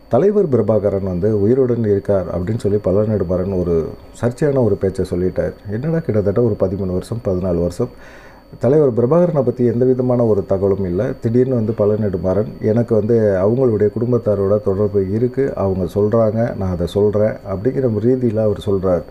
தலைவர் பிரபாகரன் வந்து உயிருடன் இருக்கார் அப்படின்னு சொல்லி பழநெடுமாறன் ஒரு சர்ச்சையான ஒரு பேச்சை சொல்லிட்டார் என்னடா கிட்டத்தட்ட ஒரு பதிமூணு வருஷம் பதினாலு வருஷம் தலைவர் பிரபாகரனை பற்றி எந்த விதமான ஒரு தகவலும் இல்லை திடீர்னு வந்து பழநெடுமாறன் எனக்கு வந்து அவங்களுடைய குடும்பத்தாரோட தொடர்பு இருக்குது அவங்க சொல்கிறாங்க நான் அதை சொல்கிறேன் அப்படிங்கிற ரீதியில் அவர் சொல்கிறார்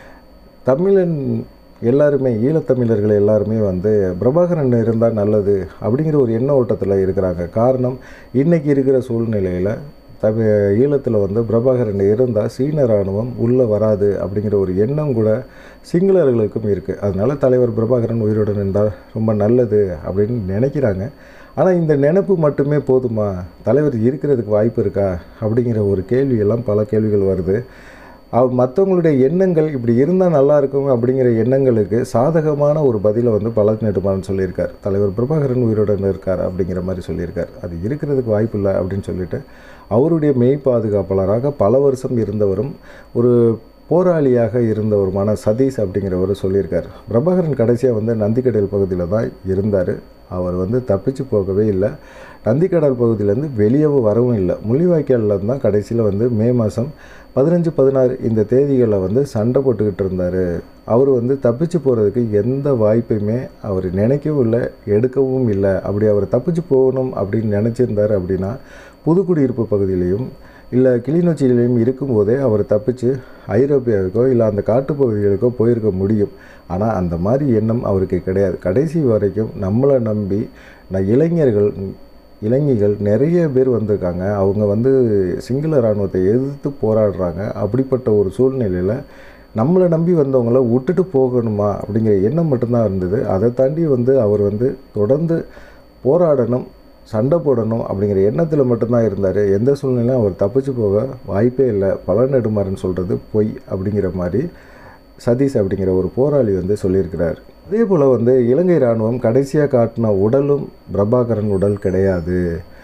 தமிழன் எல்லாருமே ஈழத்தமிழர்கள் எல்லாருமே வந்து பிரபாகரன் இருந்தால் நல்லது அப்படிங்கிற ஒரு எண்ண ஓட்டத்தில் இருக்கிறாங்க காரணம் இன்றைக்கி இருக்கிற சூழ்நிலையில் தமிழ் ஈழத்தில் வந்து பிரபாகரன் இருந்தால் சீன இராணுவம் உள்ளே வராது அப்படிங்கிற ஒரு எண்ணம் கூட சிங்களர்களுக்கும் இருக்குது அதனால தலைவர் பிரபாகரன் உயிருடன் இருந்தால் ரொம்ப நல்லது அப்படின்னு நினைக்கிறாங்க ஆனால் இந்த நினைப்பு மட்டுமே போதுமா தலைவர் இருக்கிறதுக்கு வாய்ப்பு இருக்கா அப்படிங்கிற ஒரு கேள்வியெல்லாம் பல கேள்விகள் வருது அவ் மற்றவங்களுடைய எண்ணங்கள் இப்படி இருந்தால் நல்லா இருக்கும் அப்படிங்கிற எண்ணங்களுக்கு சாதகமான ஒரு பதிலை வந்து பல நெடுமாறன் சொல்லியிருக்கார் தலைவர் பிரபாகரன் உயிருடன் இருக்கார் அப்படிங்கிற மாதிரி சொல்லியிருக்கார் அது இருக்கிறதுக்கு வாய்ப்பு இல்லை அப்படின்னு சொல்லிட்டு அவருடைய மெய் பாதுகாப்பாளராக பல வருஷம் இருந்தவரும் ஒரு போராளியாக இருந்தவருமான சதீஷ் அப்படிங்கிறவர் சொல்லியிருக்கார் பிரபாகரன் கடைசியாக வந்து நந்திக்கடல் பகுதியில் தான் இருந்தார் அவர் வந்து தப்பிச்சு போகவே இல்லை நந்திக்கடல் பகுதியிலேருந்து வெளியவும் வரவும் இல்லை முள்ளிவாய்க்காலில் தான் கடைசியில் வந்து மே மாதம் பதினஞ்சு பதினாறு இந்த தேதிகளில் வந்து சண்டை போட்டுக்கிட்டு இருந்தார் அவர் வந்து தப்பிச்சு போகிறதுக்கு எந்த வாய்ப்பையுமே அவர் நினைக்கவும் இல்லை எடுக்கவும் இல்லை அப்படி அவர் தப்பிச்சு போகணும் அப்படின்னு நினச்சிருந்தார் அப்படின்னா புதுக்குடியிருப்பு பகுதியிலையும் இல்லை கிளிநொச்சியிலையும் இருக்கும்போதே அவர் தப்பிச்சு ஐரோப்பியாவுக்கோ இல்லை அந்த காட்டுப்பகுதிகளுக்கோ போயிருக்க முடியும் ஆனால் அந்த மாதிரி எண்ணம் அவருக்கு கிடையாது கடைசி வரைக்கும் நம்மளை நம்பி நான் இளைஞர்கள் இளைஞர்கள் நிறைய பேர் வந்திருக்காங்க அவங்க வந்து சிங்கள இராணுவத்தை எதிர்த்து போராடுறாங்க அப்படிப்பட்ட ஒரு சூழ்நிலையில் நம்மளை நம்பி வந்தவங்கள விட்டுட்டு போகணுமா அப்படிங்கிற எண்ணம் மட்டும்தான் இருந்தது அதை தாண்டி வந்து அவர் வந்து தொடர்ந்து போராடணும் சண்டை போடணும் அப்படிங்கிற எண்ணத்தில் மட்டும்தான் இருந்தார் எந்த சூழ்நிலையும் அவர் தப்பிச்சு போக வாய்ப்பே இல்லை பல நெடுமாறன் சொல்கிறது பொய் அப்படிங்கிற மாதிரி சதீஷ் அப்படிங்கிற ஒரு போராளி வந்து சொல்லியிருக்கிறார் அதே போல் வந்து இலங்கை இராணுவம் கடைசியாக காட்டின உடலும் பிரபாகரன் உடல் கிடையாது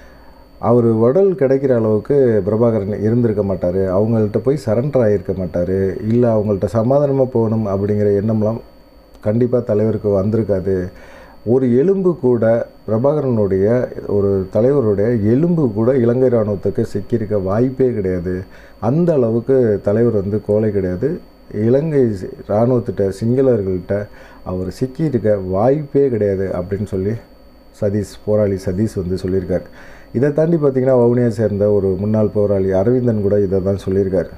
அவர் உடல் கிடைக்கிற அளவுக்கு பிரபாகரன் இருந்திருக்க மாட்டார் அவங்கள்ட்ட போய் சரண்டர் ஆகியிருக்க மாட்டார் இல்லை அவங்கள்ட்ட சமாதானமாக போகணும் அப்படிங்கிற எண்ணம்லாம் கண்டிப்பாக தலைவருக்கு வந்திருக்காது ஒரு எலும்பு கூட பிரபாகரனுடைய ஒரு தலைவருடைய எலும்பு கூட இலங்கை இராணுவத்துக்கு சிக்கியிருக்க வாய்ப்பே கிடையாது அந்த அளவுக்கு தலைவர் வந்து கோலை கிடையாது இலங்கை இராணுவத்திட்ட சிங்களர்கள்ட்ட அவர் சிக்கியிருக்க வாய்ப்பே கிடையாது அப்படின்னு சொல்லி சதீஷ் போராளி சதீஷ் வந்து சொல்லியிருக்கார் இதை தாண்டி பார்த்திங்கன்னா வவுனியை சேர்ந்த ஒரு முன்னாள் போராளி அரவிந்தன் கூட இதை தான் சொல்லியிருக்கார்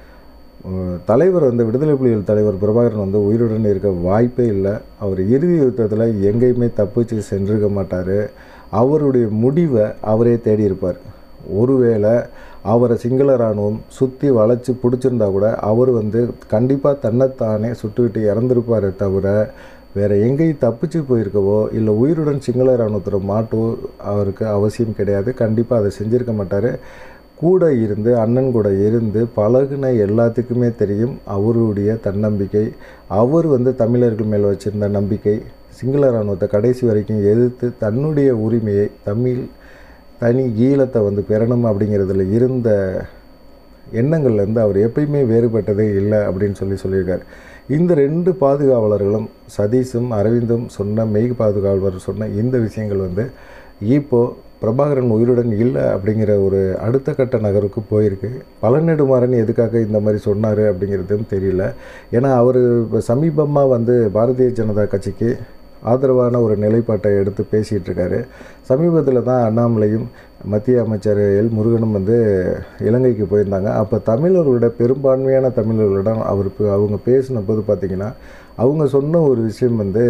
தலைவர் வந்து விடுதலை புலிகள் தலைவர் பிரபாகரன் வந்து உயிருடன் இருக்க வாய்ப்பே இல்லை அவர் இறுதி யுத்தத்தில் எங்கேயுமே தப்பிச்சு சென்றிருக்க மாட்டார் அவருடைய முடிவை அவரே தேடி இருப்பார் ஒருவேளை அவரை சிங்கள இராணுவம் சுற்றி வளைச்சி பிடிச்சிருந்தா கூட அவர் வந்து கண்டிப்பாக தன்னைத்தானே சுட்டுக்கிட்டு இறந்துருப்பாரே தவிர வேறு எங்கேயும் தப்பிச்சு போயிருக்கவோ இல்லை உயிருடன் சிங்கள இராணுவத்தில் மாட்டவோ அவருக்கு அவசியம் கிடையாது கண்டிப்பாக அதை செஞ்சுருக்க மாட்டார் கூட இருந்து அண்ணன் கூட இருந்து பழகுன எல்லாத்துக்குமே தெரியும் அவருடைய தன்னம்பிக்கை அவர் வந்து தமிழர்கள் மேல் வச்சுருந்த நம்பிக்கை சிங்கள இராணுவத்தை கடைசி வரைக்கும் எதிர்த்து தன்னுடைய உரிமையை தமிழ் தனி ஈழத்தை வந்து பெறணும் அப்படிங்கிறதுல இருந்த எண்ணங்கள்லேருந்து அவர் எப்பயுமே வேறுபட்டதே இல்லை அப்படின்னு சொல்லி சொல்லியிருக்கார் இந்த ரெண்டு பாதுகாவலர்களும் சதீஷும் அரவிந்தும் சொன்ன மெய் பாதுகாவலர் சொன்ன இந்த விஷயங்கள் வந்து இப்போது பிரபாகரன் உயிருடன் இல்லை அப்படிங்கிற ஒரு அடுத்த கட்ட நகருக்கு போயிருக்கு பழநெடுமாறன் எதுக்காக இந்த மாதிரி சொன்னார் அப்படிங்கிறதும் தெரியல ஏன்னா அவர் இப்போ சமீபமாக வந்து பாரதிய ஜனதா கட்சிக்கு ஆதரவான ஒரு நிலைப்பாட்டை எடுத்து பேசிகிட்டு இருக்காரு சமீபத்தில் தான் அண்ணாமலையும் மத்திய அமைச்சர் எல் முருகனும் வந்து இலங்கைக்கு போயிருந்தாங்க அப்போ தமிழர்களோட பெரும்பான்மையான தமிழர்களிடம் அவர் அவங்க பேசின போது பார்த்திங்கன்னா அவங்க சொன்ன ஒரு விஷயம் வந்து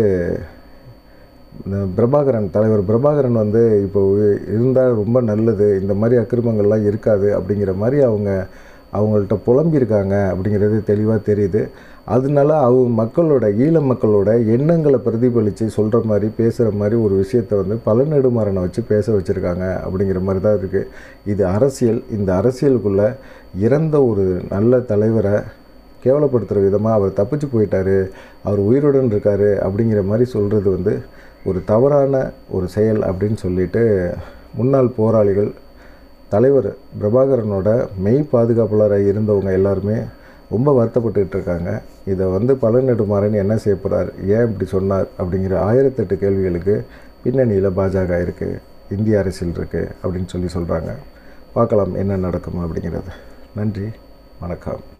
பிரபாகரன் தலைவர் பிரபாகரன் வந்து இப்போ இருந்தால் ரொம்ப நல்லது இந்த மாதிரி அக்கிரமங்கள்லாம் இருக்காது அப்படிங்கிற மாதிரி அவங்க அவங்கள்ட்ட புலம்பியிருக்காங்க அப்படிங்கிறது தெளிவாக தெரியுது அதனால அவங்க மக்களோட ஈழ மக்களோட எண்ணங்களை பிரதிபலித்து சொல்கிற மாதிரி பேசுகிற மாதிரி ஒரு விஷயத்தை வந்து பல நெடுமாறனை வச்சு பேச வச்சுருக்காங்க அப்படிங்கிற மாதிரி தான் இருக்குது இது அரசியல் இந்த அரசியலுக்குள்ளே இறந்த ஒரு நல்ல தலைவரை கேவலப்படுத்துகிற விதமாக அவர் தப்பிச்சு போயிட்டார் அவர் உயிருடன் இருக்கார் அப்படிங்கிற மாதிரி சொல்கிறது வந்து ஒரு தவறான ஒரு செயல் அப்படின்னு சொல்லிட்டு முன்னாள் போராளிகள் தலைவர் பிரபாகரனோட மெய் பாதுகாப்பாளராக இருந்தவங்க எல்லாருமே ரொம்ப வருத்தப்பட்டுக்கிட்டு இருக்காங்க இதை வந்து பழநெடுமாறன் என்ன செய்ய போகிறார் ஏன் இப்படி சொன்னார் அப்படிங்கிற ஆயிரத்தெட்டு கேள்விகளுக்கு பின்னணியில் பாஜக இருக்குது இந்திய அரசியல் இருக்குது அப்படின்னு சொல்லி சொல்கிறாங்க பார்க்கலாம் என்ன நடக்கும் அப்படிங்கிறது நன்றி வணக்கம்